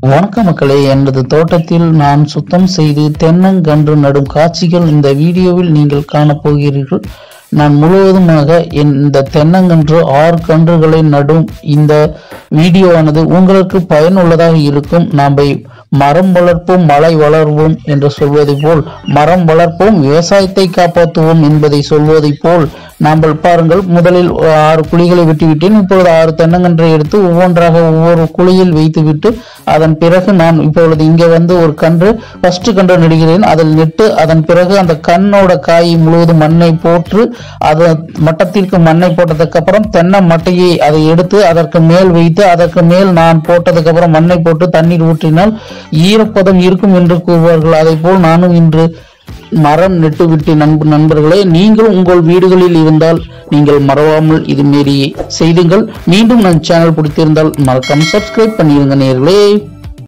வணக்கம் மக்களே எனது தோட்டத்தில் நான் சுத்தம் செய்து தென்னங்கன்று நடும் காட்சிகள் இந்த வீடியோவில் நீங்கள் காணப்போகிறீர்கள் நான் முழுவதுமாக இந்த தென்னங்கன்று ஆறு கன்றுகளை நடும் இந்த வீடியோவானது உங்களுக்கு பயனுள்ளதாக இருக்கும் நாம் மரம் வளர்ப்போம் மழை வளர்வோம் என்று சொல்வதை போல் மரம் வளர்ப்போம் விவசாயத்தை காப்பாற்றுவோம் என்பதை சொல்வதை போல் நாம் பாருங்கள் முதலில் ஆறு குழிகளை வெட்டிவிட்டேன் இப்பொழுது ஆறு தென்னங்கன்றை எடுத்து ஒவ்வொன்றாக ஒவ்வொரு குழியில் வைத்துவிட்டு அதன் பிறகு நான் இப்பொழுது இங்கே வந்து ஒரு கன்று ஃபர்ஸ்ட் கன்று நடுகிறேன் அதில் நெட்டு அதன் பிறகு அந்த கண்ணோட காய் முழுவதும் மண்ணை போட்டு அது மட்டத்திற்கு மண்ணை போட்டதுக்கு அப்புறம் தென்னை மட்டையை அதை எடுத்து அதற்கு மேல் வைத்து அதற்கு மேல் நான் போட்டதுக்கு அப்புறம் மண்ணை போட்டு தண்ணீர் ஊற்றினால் ஈரப்பதம் இருக்கும் என்று கூறுவார்கள் அதை போல் நானும் இன்று மரம் நெட்டுவிட்டு நண்பு நண்பர்களே நீங்கள் உங்கள் வீடுகளில் இருந்தால் நீங்கள் மறவாமல் இது மாரி செய்துங்கள் மீண்டும் நம் சேனல் பிடித்திருந்தால் மறக்காம சப்ஸ்கிரைப் பண்ணிடுங்க நேர்களே